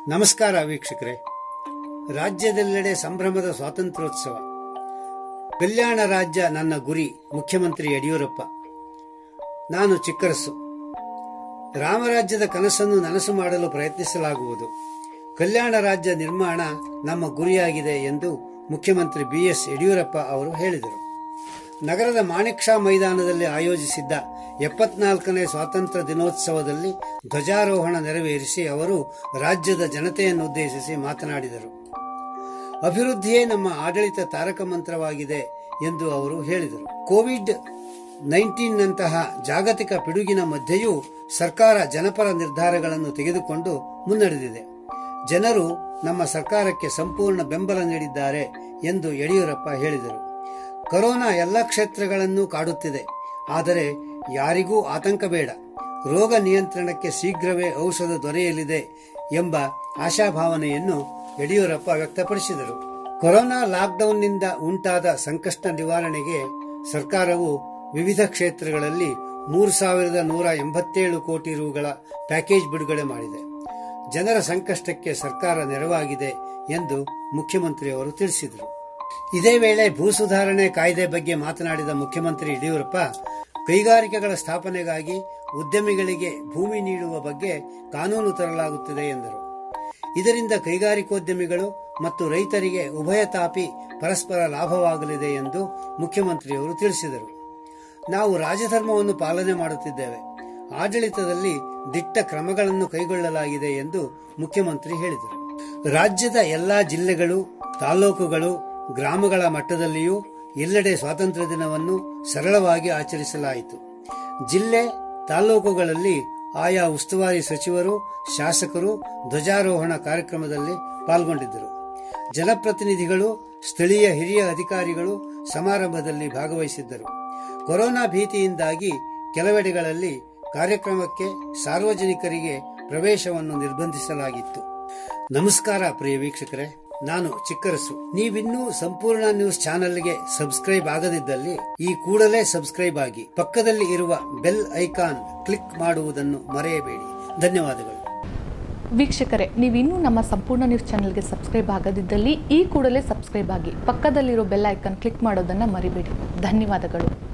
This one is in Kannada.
ನಮಸ್ಕಾರ ವೀಕ್ಷಕರೇ ರಾಜ್ಯದೆಲ್ಲೆಡೆ ಸಂಭ್ರಮದ ಸ್ವಾತಂತ್ರ್ಯೋತ್ಸವ ಕಲ್ಯಾಣ ರಾಜ್ಯ ನನ್ನ ಗುರಿ ಮುಖ್ಯಮಂತ್ರಿ ಯಡಿಯೂರಪ್ಪ ನಾನು ಚಿಕ್ಕರಸು ರಾಮರಾಜ್ಯದ ಕನಸನ್ನು ನನಸು ಮಾಡಲು ಪ್ರಯತ್ನಿಸಲಾಗುವುದು ಕಲ್ಯಾಣ ರಾಜ್ಯ ನಿರ್ಮಾಣ ನಮ್ಮ ಗುರಿಯಾಗಿದೆ ಎಂದು ಮುಖ್ಯಮಂತ್ರಿ ಬಿಎಸ್ ಯಡಿಯೂರಪ್ಪ ಅವರು ಹೇಳಿದರು ನಗರದ ಮಾಣಿಕ್ ಷಾ ಮೈದಾನದಲ್ಲಿ ಆಯೋಜಿಸಿದ್ದ ಎಪ್ಪತ್ನಾಲ್ಕನೇ ಸ್ವಾತಂತ್ರ್ಯ ದಿನೋತ್ಸವದಲ್ಲಿ ಧ್ವಜಾರೋಹಣ ನೆರವೇರಿಸಿ ಅವರು ರಾಜ್ಯದ ಜನತೆಯನ್ನುದ್ದೇಶಿಸಿ ಮಾತನಾಡಿದರು ಅಭಿವೃದ್ಧಿಯೇ ನಮ್ಮ ಆಡಳಿತ ತಾರಕ ಮಂತ್ರವಾಗಿದೆ ಎಂದು ಅವರು ಹೇಳಿದರು ಕೋವಿಡ್ ನೈನ್ಟೀನ್ನಂತಹ ಜಾಗತಿಕ ಪಿಡುಗಿನ ಮಧ್ಯೆಯೂ ಸರ್ಕಾರ ಜನಪರ ನಿರ್ಧಾರಗಳನ್ನು ತೆಗೆದುಕೊಂಡು ಮುನ್ನಡೆದಿದೆ ಜನರು ನಮ್ಮ ಸರ್ಕಾರಕ್ಕೆ ಸಂಪೂರ್ಣ ಬೆಂಬಲ ನೀಡಿದ್ದಾರೆ ಎಂದು ಯಡಿಯೂರಪ್ಪ ಹೇಳಿದರು ಕೊರೋನಾ ಎಲ್ಲ ಕ್ಷೇತ್ರಗಳನ್ನು ಕಾಡುತ್ತಿದೆ ಆದರೆ ಯಾರಿಗೂ ಆತಂಕ ಬೇಡ ರೋಗ ನಿಯಂತ್ರಣಕ್ಕೆ ಶೀಘ್ರವೇ ಔಷಧ ದೊರೆಯಲಿದೆ ಎಂಬ ಆಶಾಭಾವನೆಯನ್ನು ಯಡಿಯೂರಪ್ಪ ವ್ಯಕ್ತಪಡಿಸಿದರು ಕೊರೋನಾ ಲಾಕ್ಡೌನ್ನಿಂದ ಉಂಟಾದ ಸಂಕಷ್ಟ ನಿವಾರಣೆಗೆ ಸರ್ಕಾರವು ವಿವಿಧ ಕ್ಷೇತ್ರಗಳಲ್ಲಿ ಮೂರು ಸಾವಿರದ ನೂರ ಎಂಬತ್ತೇಳು ಕೋಟಿ ರುಗಳ ಪ್ಯಾಕೇಜ್ ಬಿಡುಗಡೆ ಮಾಡಿದೆ ಜನರ ಸಂಕಷ್ಟಕ್ಕೆ ಸರ್ಕಾರ ನೆರವಾಗಿದೆ ಎಂದು ಮುಖ್ಯಮಂತ್ರಿಯವರು ತಿಳಿಸಿದರು ಇದೇ ವೇಳೆ ಭೂ ಸುಧಾರಣೆ ಕಾಯ್ದೆ ಬಗ್ಗೆ ಮಾತನಾಡಿದ ಮುಖ್ಯಮಂತ್ರಿ ಯಡಿಯೂರಪ್ಪ ಕೈಗಾರಿಕೆಗಳ ಸ್ಥಾಪನೆಗಾಗಿ ಉದ್ಯಮಿಗಳಿಗೆ ಭೂಮಿ ನೀಡುವ ಬಗ್ಗೆ ಕಾನೂನು ತರಲಾಗುತ್ತಿದೆ ಎಂದರು ಇದರಿಂದ ಕೈಗಾರಿಕೋದ್ಯಮಿಗಳು ಮತ್ತು ರೈತರಿಗೆ ಉಭಯ ತಾಪಿ ಪರಸ್ಪರ ಲಾಭವಾಗಲಿದೆ ಎಂದು ಮುಖ್ಯಮಂತ್ರಿಯವರು ತಿಳಿಸಿದರು ನಾವು ರಾಜಧರ್ಮವನ್ನು ಪಾಲನೆ ಮಾಡುತ್ತಿದ್ದೇವೆ ಆಡಳಿತದಲ್ಲಿ ದಿಟ್ಟ ಕ್ರಮಗಳನ್ನು ಕೈಗೊಳ್ಳಲಾಗಿದೆ ಎಂದು ಮುಖ್ಯಮಂತ್ರಿ ಹೇಳಿದರು ರಾಜ್ಯದ ಎಲ್ಲಾ ಜಿಲ್ಲೆಗಳು ತಾಲೂಕುಗಳು ಗ್ರಾಮಗಳ ಮಟ್ಟದಲ್ಲಿಯೂ ಎಲ್ಲೆಡೆ ಸ್ವಾತಂತ್ರ್ಯ ದಿನವನ್ನು ಸರಳವಾಗಿ ಆಚರಿಸಲಾಯಿತು ಜಿಲ್ಲೆ ತಾಲೂಕುಗಳಲ್ಲಿ ಆಯಾ ಉಸ್ತುವಾರಿ ಸಚಿವರು ಶಾಸಕರು ಧ್ವಜಾರೋಹಣ ಕಾರ್ಯಕ್ರಮದಲ್ಲಿ ಪಾಲ್ಗೊಂಡಿದ್ದರು ಜನಪ್ರತಿನಿಧಿಗಳು ಸ್ಥಳೀಯ ಹಿರಿಯ ಅಧಿಕಾರಿಗಳು ಸಮಾರಂಭದಲ್ಲಿ ಭಾಗವಹಿಸಿದ್ದರು ಕೊರೋನಾ ಭೀತಿಯಿಂದಾಗಿ ಕೆಲವೆಡೆಗಳಲ್ಲಿ ಕಾರ್ಯಕ್ರಮಕ್ಕೆ ಸಾರ್ವಜನಿಕರಿಗೆ ಪ್ರವೇಶವನ್ನು ನಿರ್ಬಂಧಿಸಲಾಗಿತ್ತು ನಮಸ್ಕಾರ ಪ್ರಿಯ ವೀಕ್ಷಕರೇ ನಾನು ಚಿಕ್ಕರಸು ನೀವಿನ್ನೂ ಸಂಪೂರ್ಣ ನ್ಯೂಸ್ ಚಾನೆಲ್ಗೆ ಸಬ್ಸ್ಕ್ರೈಬ್ ಆಗದಿದ್ದಲ್ಲಿ ಈ ಕೂಡಲೇ ಸಬ್ಸ್ಕ್ರೈಬ್ ಆಗಿ ಪಕ್ಕದಲ್ಲಿ ಇರುವ ಬೆಲ್ ಐಕಾನ್ ಕ್ಲಿಕ್ ಮಾಡುವುದನ್ನು ಮರೆಯಬೇಡಿ ಧನ್ಯವಾದಗಳು ವೀಕ್ಷಕರೇ ನೀವಿನ್ನೂ ನಮ್ಮ ಸಂಪೂರ್ಣ ನ್ಯೂಸ್ ಚಾನೆಲ್ಗೆ ಸಬ್ಸ್ಕ್ರೈಬ್ ಆಗದಿದ್ದಲ್ಲಿ ಈ ಕೂಡಲೇ ಸಬ್ಸ್ಕ್ರೈಬ್ ಆಗಿ ಪಕ್ಕದಲ್ಲಿರೋ ಬೆಲ್ ಐಕನ್ ಕ್ಲಿಕ್ ಮಾಡೋದನ್ನು ಮರಿಬೇಡಿ ಧನ್ಯವಾದಗಳು